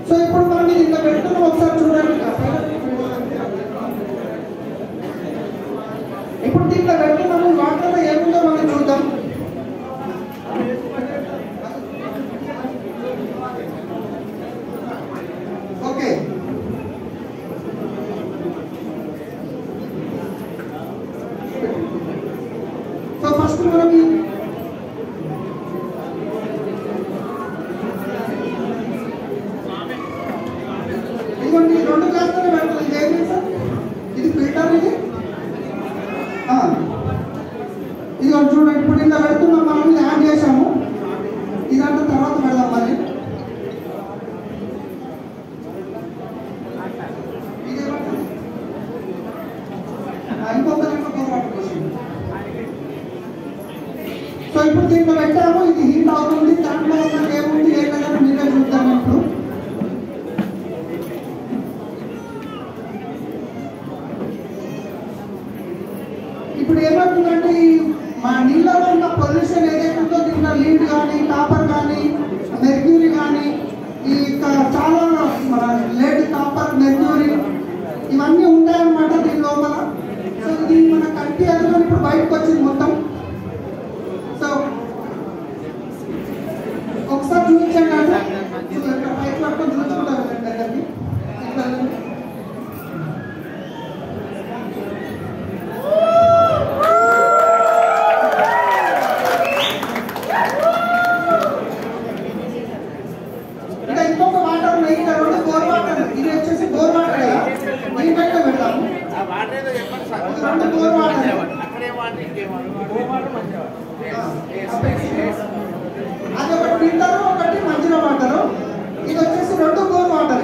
So ఇప్పుడు మనం ఇది ఇంత పెడుతున్నాం ఒకసారి చూడండి ఇప్పుడు దీంట్లో పెడుతున్నాము వాటర్లో ఏముందో మనం చూద్దాం ఓకే సో ఫస్ట్ మనం ఈ ఇదిగోండి ఈ రెండు గ్లాసులు పెడతాం ఇది ఏంటి సార్ ఇది ఫిల్టర్ ఇది ఆ. ఇదిగోండి చూడండి ఇప్పుడు ఇలా పెడుతున్నాం మనం ఇది యాడ్ చేసాము ఇదంతా తర్వాత పెడదాం మరి ఇదేమంటారు? ఆ, ఇంకొక దాంట్లో కూర వాటర్ పోసింది. సో ఇప్పుడు దీంట్లో పెట్టాము ఇది హీట్ అవుతుంది దాంట్లో మనకి ఏముంది ఏ కలర్ మీరే చూద్దాం ఇప్పుడు ఇప్పుడు ఏమవుతుందంటే ఈ మా నీళ్ళలో ఉన్న పొల్యూషన్ ఏదైతే ఉందో దీంట్లో లీడ్ కానీ కాపర్ కానీ మెర్క్యూరీ కానీ ఈ క- చాలా మన లేడ్ కాపర్ మెర్క్యూరీ ఇవన్నీ ఉంటాయన్నమాట దీని లోపల సో ఇది మన కంటి అందులో ఇప్పుడు బయటకు వచ్చింది మొత్తం సో ఒకసారి చూపించండి అంటే సో ఇక్కడ పైకి పట్టుకొని చూసుకుంటారు దగ్గరికి ఇట్లా వెళ్ళండి. ఇంకా ఇంకొక వాటర్ ఉన్నాయి ఇంకా రెండు బోర్ వాటర్ ఇది వచ్చేసి బోర్ వాటర్ కదా దీనిపైన పెడతాము ఆ వాటర్ ఏదో చెప్పండి సార్. ఇది రెండు బోర్ వాటర్ అక్కడే వాటర్ ఇంకేం వాటర్? అది ఒకటి ఫిల్టర్ ఒకటి మంచిగా వాటర్ ఇది వచ్చేసి రెండు బోర్ వాటర్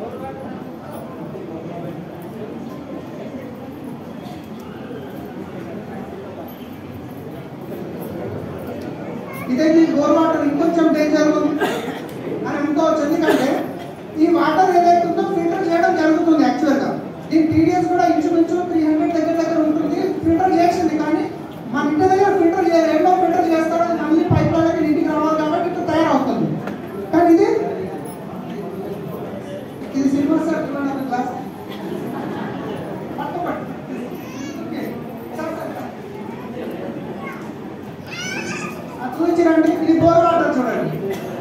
ఇదే ఈ బోర్ వాటర్ ఇంకొంచెం డేంజర్ అని అనుకోవచ్చు ఎందుకంటే ఈ వాటర్ ఏదైతే ఉందో ఫిల్టర్ చేయడం జరుగుతుంది యాక్చువల్గా దీని టీడీఎస్ కూడా ఇంచుమించు త్రీ హండ్రెడ్ దగ్గర దగ్గర ఉంటుంది ఫిల్టర్ చేసింది కానీ మన ఇంటి దగ్గర ఫిల్టర్ చేయాలి రెండో ఫిల్టర్ చేస్తారు అది మళ్ళీ పైప్ లకి ఇంటికి రావాలి కాబట్టి ఇట్లా తయారవుతుంది కానీ ఇది ఇది సిల్వర్ సార్ గ్లాస్ పట్టు పట్టు ఓకే. Sir, sir, sir. అది చూపించరండి ఇది బోర్ వాటర్ చూడండి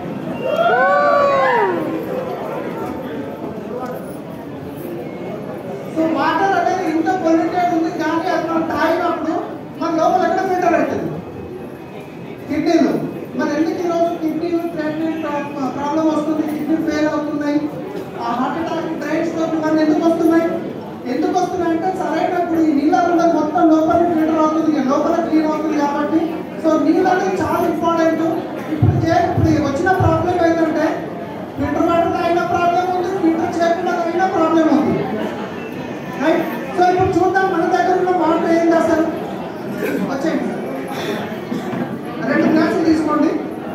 సో వాటర్ అనేది ఇంత పొల్యూటెడ్ ఉంది కానీ అది మనం తాగినప్పుడు మన లోపల ఎక్కడ ఫిల్టర్ అవుతుంది కిడ్నీలు మరి ఎందుకు ఈరోజు కిడ్నీలు ప్రెగ్నెంట్ ప్రాబ్లం వస్తుంది కిడ్నీ ఫెయిల్ అవుతున్నాయి ఆ హార్ట్ అటాక్ బ్రెయిన్ స్ట్రోక్ ఇవన్నీ ఎందుకు వస్తున్నాయి ఎందుకు వస్తున్నాయి అంటే సరైనప్పుడు ఈ నీళ్ళ ఉన్నది మొత్తం లోపల ఫిల్టర్ అవుతుంది ఇక లోపల క్లీన్ అవుతుంది కాబట్టి సో నీళ్ళు అనేది చాలా ఇంపార్టెంట్ ఇప్పుడు చే- ఇప్పుడు వచ్చిన ప్రాబ్లం ఏంటంటే ఫిల్టర్ వాటర్ తాగిన ప్రాబ్లం ఉంది ఫిల్టర్ చేయకుండా తాగిన ప్రాబ్లం ఉంది రైట్ సో ఇప్పుడు చూద్దాం మన దగ్గర ఉన్న వాటర్ ఏంటి అసలు వచ్చేయండి రెండు గ్లాసులు తీసుకోండి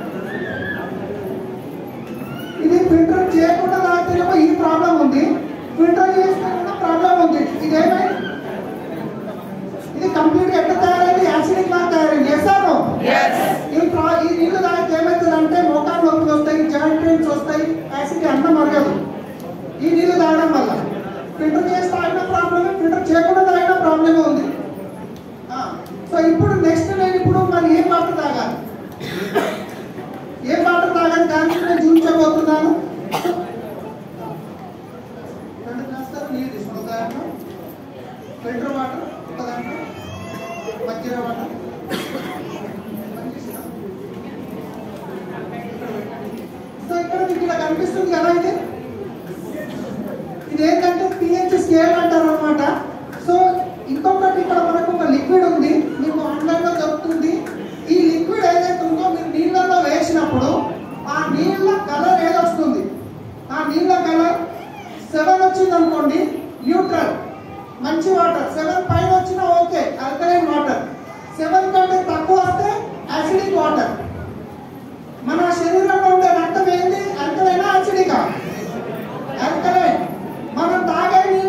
ఇది ఫిల్టర్ చేయకుండా తాగితేనేమో ఈ ప్రాబ్లం ఉంది ఫిల్టర్ చేస్తే కూడా ప్రాబ్లం ఉంది ఇదేమై ఇది కంప్లీట్ గా ఎట్లా తయారైంది యాసిడిక్ లా తయారైంది ఎస్ ఆర్ నో ఈ ప్రా- ఈ నీళ్లు తాగితే ఏమవుతుంది అంటే మోకాలు నొప్పులు వస్తాయి జాయింట్ పెయిన్స్ వస్తాయి యాసిడ్ అన్నం మరగదు ఈ నీళ్లు తాగడం వల్ల ఫిల్టర్ చేసి తాగిన ప్రాబ్లమే ఫిల్టర్ చేయకుండా తాగిన ప్రాబ్లమే ఉంది ఆ, సో ఇప్పుడు నెక్స్ట్ నేను ఇప్పుడు మరి ఏం వాటర్ తాగాలి ఏం వాటర్ తాగాలి దానికి నేను చూపించబోతున్నాను రెండు గ్లాసులు నీళ్ళు తీసుకోండి ఒక దాంట్లో ఫిల్టర్ వాటర్ ఒక దాంట్లో మజ్జిగ వాటర్ సో ఇక్కడ మీకు ఇలా కనిపిస్తుంది కదా ఇది ఇది ఏంటంటే పిహెచ్ స్కేల్ అంటారు అనమాట సో ఇంకొకటి ఇక్కడ మనకు ఒక లిక్విడ్ ఉంది మీకు ఆన్లైన్లో దొరుకుతుంది ఈ లిక్విడ్ ఏదైతే ఉందో మీరు నీళ్ళలో వేసినప్పుడు ఆ నీళ్ళ కలర్ ఏది వస్తుంది ఆ నీళ్ళ కలర్ సెవెన్ వచ్చింది అనుకోండి న్యూట్రల్ మంచి వాటర్ సెవెన్ పైన వచ్చినా ఓకే అల్కలైన్ వాటర్ సెవెన్ కంటే తక్కువ వస్తే యాసిడిక్ వాటర్ మన శరీరంలో ఉండే రక్తం ఏంటి అల్కలైనా యాసిడికా అల్కలైన్ మనం తాగే నీళ్ళు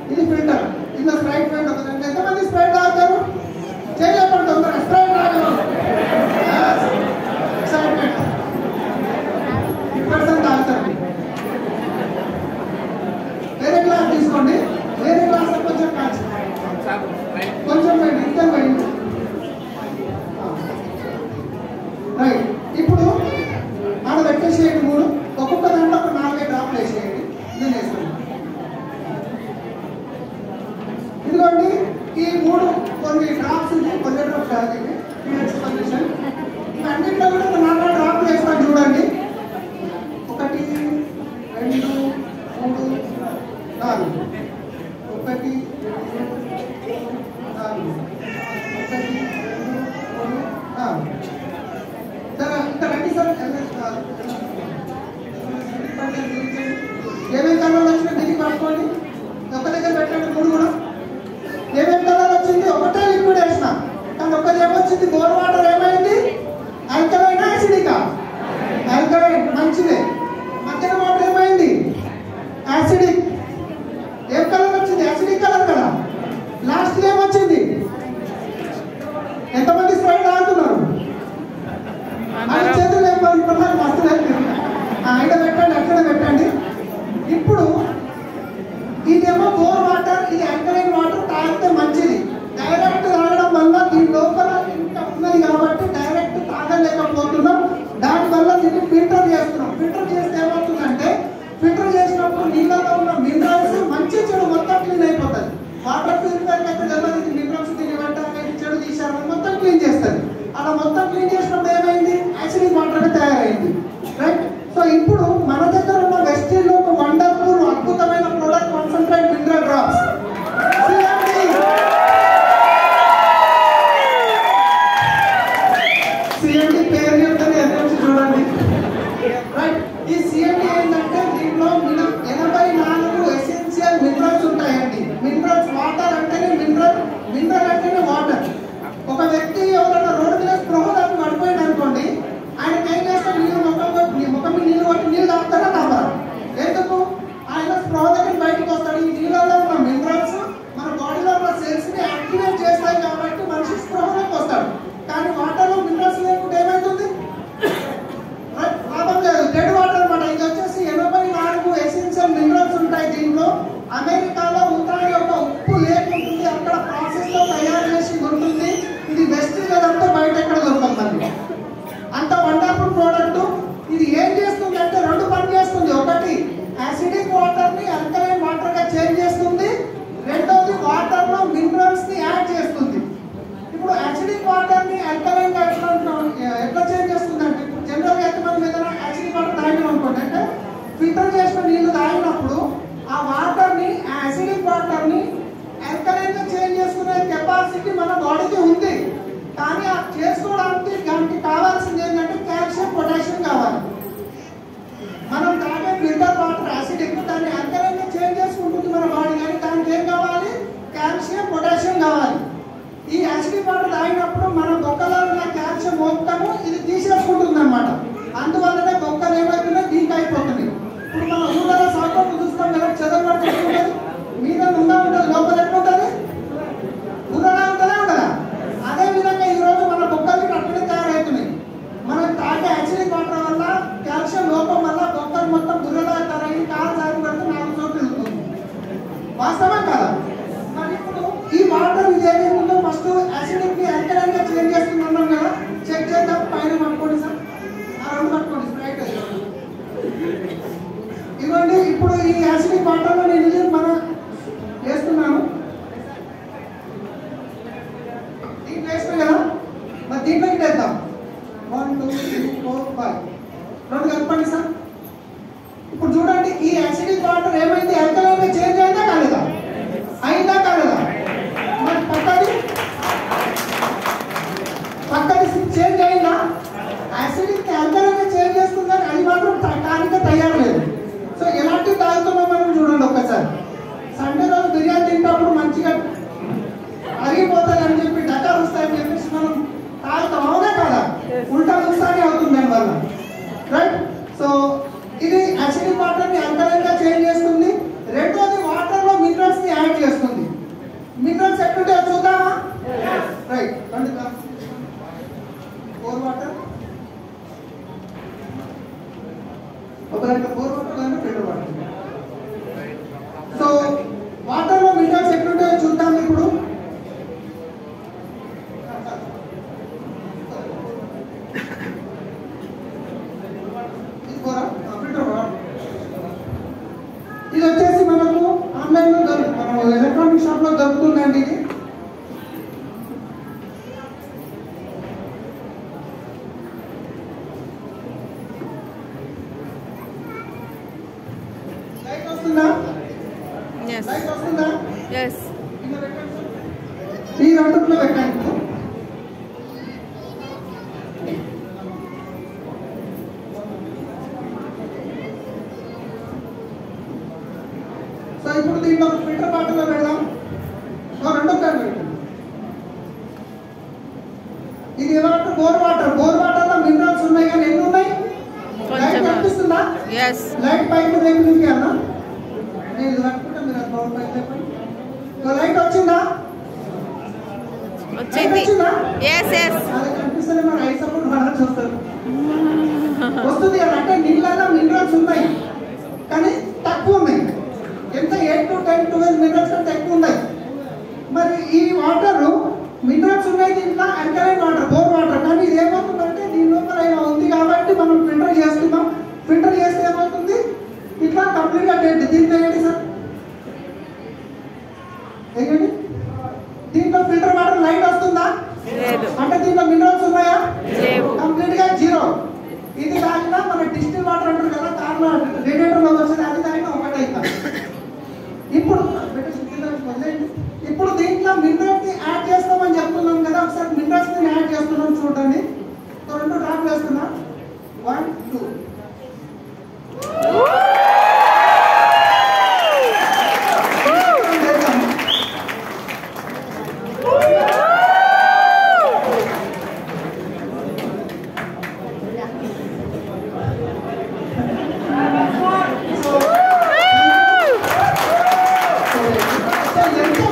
ఇది ఫిల్టర్ ఇది స్ప్రైట్ ఫిల్టర్ ఒక ఎంతమంది స్ప్రైట్ తాగుతారు చేయలేకుండా తొందరగా స్ప్రైట్ తాగరు ఎక్సైట్మెంట్ పర్సెంట్ తాగుతారు వేరే గ్లాస్ తీసుకోండి వేరే గ్లాస్ కొంచెం కాల్చి సాగు రైట్ కొంచెం వేయండి ఇంత వేయండి రైట్ ఇప్పుడు ఆడ పెట్టేసేయండి మూడు ఒక్కొక్క దాంట్లో ఒక నాలుగైదు డ్రాప్లు వేసేయండి నేను వేస్తాను ఇదిగోండి ఈ మూడు కొన్ని డ్రాప్స్ ఉన్నాయి కొన్ని డ్రాప్స్ కాదు ఇవి పీరియడ్స్ సొల్యూషన్ ఇవన్నింటిలో కూడా ఒక నాలుగు డ్రాప్లు వేస్తాను చూడండి ఒకటి రెండు మూడు నాలుగు ఒకటి నాలుగు ఒకటి రెండు మూడు నాలుగు సరే ఇక్కడ రండి సార్ ఏమేమి కలర్లు వచ్చినా దీనికి పట్టుకోండి ఒక దగ్గర పెట్టండి మూడు కూడా ఏమేమి కలర్ వచ్చింది ఒకటే లిక్విడ్ వేసిన కానీ ఒకటి ఏమొచ్చింది బోర్ వాటర్ ఏమైంది ఆల్కలైన్ యాసిడికా ఆల్కలైన్ మంచిదే మధ్యన వాటర్ ఏమైంది యాసిడిక్ ఏం కలర్ వచ్చింది యాసిడిక్ కలర్ కదా లాస్ట్ ఏమొచ్చింది ఎంతమంది స్ప్రైట్ తాగుతున్నారు ఆయన చేతులు ఏం పడుతున్నారు మస్తు లేదు ఆయన పెట్టండి అక్కడ పెట్టండి ఇప్పుడు ఇదేమో బోర్ వాటర్ ఇది ఆల్కలైన్ వాటర్ తాగితే మంచిది డైరెక్ట్ తాగడం వల్ల దీని లోపల ఇంత ఉన్నది కాబట్టి డైరెక్ట్ తాగలేకపోతున్నాం దానివల్ల దీన్ని ఫిల్టర్ చేస్తున్నాం ఫిల్టర్ చేస్తే ఏమవుతుందంటే ఫిల్టర్ చేసినప్పుడు నీళ్ళలో ఉన్న మినరల్స్ మంచి చెడు మొత్తం క్లీన్ అయిపోతుంది వాటర్ ఫిల్టర్ అయితే తెలియదు ఇది మినరల్స్ దీన్ని వెంటనే ఇది చెడు తీసారు మొత్తం క్లీన్ చేస్తుంది అలా మొత్తం క్లీన్ చేసినప్పుడు ఏమైంది యాసిడిక్ వాటర్ తయారైంది రైట్ సో ఇప్పుడు మన దగ్గర ఉన్న వెస్టిల్ లో ఒక వండర్ఫుల్ అద్భుతమైన product concentrate mineral drops CMD పేరు చెప్తాను ఎంత నుంచి చూడండి రైట్ ఈ సిఎండి ఏంటంటే దీంట్లో మిన- ఎనభై నాలుగు ఎసెన్షియల్ మినరల్స్ ఉంటాయండి మినరల్స్ వాటర్ అంటేనే మినరల్ మినరల్ అంటేనే వాటర్ ఒక వ్యక్తి ఎవరైనా రోడ్డు మీద స్పృహ తప్పి పడిపోయింది అనుకోండి ఆయన ఏం చేస్తాడు నీళ్ళు ముఖం కొట్టి- నీ ముఖం మీద నీళ్ళు కొట్టి నీళ్ళు తాగుతారా తాగరా ఎందుకు ఆయన స్పృహ దగ్గర బయటకు వస్తాడు ఈ నీళ్ళలో ఉన్న మినరల్స్ మన బాడీలో ఉన్న సెల్స్ ని యాక్టివేట్ చేస్తాయి కాబట్టి మనిషి స్పృహలోకి వస్తాడు కానీ వాటర్లో మినరల్స్ లేకుంటే ఏమైతుంది రైట్? లాభం లేదు డెడ్ వాటర్ అన్నమాట ఇది వచ్చేసి ఎనభై నాలుగు ఎసెన్షియల్ మినరల్స్ ఉంటాయి దీంట్లో అమెరికాలో ఉత్తరాయణ యొక్క ఉప్పు లేక్ ఉంటుంది అక్కడ ప్రాసెస్ లో తయారు చేసి ఉంటుంది ఇది వెస్ట్ కదంటే బయట ఎక్కడ దొరకదు మనకి అంత వండర్ఫుల్ ప్రోడక్ట్ ఇది ఏం చేస్తుంది అంటే రెండు పని చేస్తుంది ఒకటి యాసిడిక్ వాటర్ ని అల్కలైన్ వాటర్ గా చేంజ్ చేస్తుంది రెండోది వాటర్ లో మినరల్స్ ని యాడ్ చేస్తుంది ఇప్పుడు యాసిడిక్ వాటర్ ని అల్కలైన్ గా ఎట్లా అంటున్నాం? ఎట్లా చేంజ్ చేస్తుంది అంటే ఇప్పుడు జనరల్ గా ఎంతమంది ఏదైనా యాసిడిక్ వాటర్ తాగినాం అనుకోండి అంటే ఫిల్టర్ చేసిన నీళ్లు తాగినప్పుడు ఆ వాటర్ ని యాసిడిక్ వాటర్ ని అల్కలైన్ గా చేంజ్ చేసుకునే కెపాసిటీ మన బాడీకి ఉంది కానీ ఆ చేసుకోవడానికి దానికి కావాల్సింది ఏంటంటే కాల్షియం పొటాషియం కావాలి మనం తాగే ఫిల్టర్ వాటర్ యాసిడిక్ దాన్ని అల్కలైన్ గా చేంజ్ చేసుకుంటుంది మన బాడీ కానీ దానికి ఏం కావాలి కాల్షియం పొటాషియం కావాలి ఈ యాసిడిక్ వాటర్ తాగినప్పుడు మన బొక్కలో ఉన్న కాల్షియం మొత్తము ఇది తీసేసుకుంటుంది అనమాట అందువల్లనే బొక్కలు ఏమవుతున్నాయి వీక్ అయిపోతున్నాయి ఇప్పుడు మన ఊళ్ళలో సాగుతూ చూస్తాం కదా చెదలు పడుతుంది మీద ఉందా ఉంటుంది లోపల ఎట్లా ఉంటుంది ఊరలా ఉంటుందా ఉండదా అదే విధంగా ఈ రోజు మన బొక్కలు అట్లనే తయారవుతున్నాయి మనం తాగే యాసిడిక్ వాటర్ వల్ల కాల్షియం లోపం వల్ల బొక్కలు మొత్తం బుర్రలా తయారై కాలు జారి పడితే నాలుగు చోట్ల వెళ్తుంది వాస్తవం కదా మరి ఇప్పుడు ఈ వాటర్ ఇది ఏమేముందో ఫస్ట్ యాసిడిక్ ని alkaline గా చేంజ్ చేస్తున్నాం కదా చెక్ చేద్దాం పైన పట్టుకోండి సార్ ఆ రెండు పట్టుకోండి స్ప్రైట్ ఇవ్వండి ఇప్పుడు ఈ యాసిడిక్ వాటర్ లో నేను ఇది మన వేస్తున్నాను దీంట్లో వేస్తాం కదా మరి దీంట్లోకి వేద్దాం one two three four five రెండు కలపండి సార్ ఇప్పుడు చూడండి ఈ యాసిడిక్ వాటర్ ఏమైంది alkaline గా చేంజ్ అయిందా కాలేదా అయిందా కాలేదా మరి పక్కది పక్కది చేంజ్ అయిందా యాసిడిక్ alkaline గా చేంజ్ చేస్తుందని అది మాత్రం తా- తానికే తయారు లేదు సో ఎలాంటి తాగుతున్నాం మనం చూడండి ఒక్కసారి గవర్నమెంట్ షాప్ లో దొరుకుతుందండి ఇది లైట్ వస్తుందా Yes. లైట్ వస్తుందా Yes. ఈ రెండులో పెట్టండి సో ఇప్పుడు దీంట్లో ఫిల్టర్ బాటిల్లో పెడదాం సో రెండో కాదు పెట్టండి ఇది water bore water bore water లో మినరల్స్ ఉన్నాయి కానీ ఎన్ని ఉన్నాయి లైట్ కొంచెం. కనిపిస్తుందా Yes. లైట్ పైకి రేపు నుంచి అన్న నేను ఇది పట్టుకుంటా మీరు అది బౌల్ పైకి లేపండి సో లైట్ వచ్చిందా వచ్చింది ఎస్ ఎస్ అది కనిపిస్తలే మన ఐస్ అప్పుడు వాడాల్సి వస్తుంది వస్తుంది కదా అంటే నీళ్ళలో మినరల్స్ ఉన్నాయి కానీ తక్కువ ఉన్నాయి ఎంత eight to ten twelve minerals కంటే ఎక్కువ ఉన్నాయి మరి ఈ వాటర్ మినరల్స్ ఉన్నాయి దీంట్లో అంకలైన్ వాటర్ బోర్ వాటర్ కానీ ఇది ఏమవుతుందంటే దీని లోపల ఏమో ఉంది కాబట్టి మనం ఫిల్టర్ చేస్తున్నాం ఫిల్టర్ చేస్తే ఏమవుతుంది ఇట్లా కంప్లీట్గా డెడ్ దీంట్లో ఏంటి సార్ ఏంటండి దీంట్లో ఫిల్టర్ వాటర్ లైట్ వస్తుందా లేదు అంటే దీంట్లో మినరల్స్ ఉన్నాయా లేవు కంప్లీట్ గా జీరో ఇది తాగినా మన డిస్టిల్ వాటర్ అంటారు కదా కార్లో రేడియేటర్ లో వచ్చేది అది తాగినా ఒకటే అవుతుంది ఇప్పుడు పెట్టేసి కింద వేసి వదిలేయండి. ఇప్పుడు దీంట్లో మినరల్స్ ని యాడ్ చేస్తామని చెప్తున్నాం కదా ఒకసారి మినరల్స్ ని యాడ్ చేస్తున్నాం చూడండి సో రెండు డ్రాప్ వేస్తున్నా వన్ టూ సో ఎంత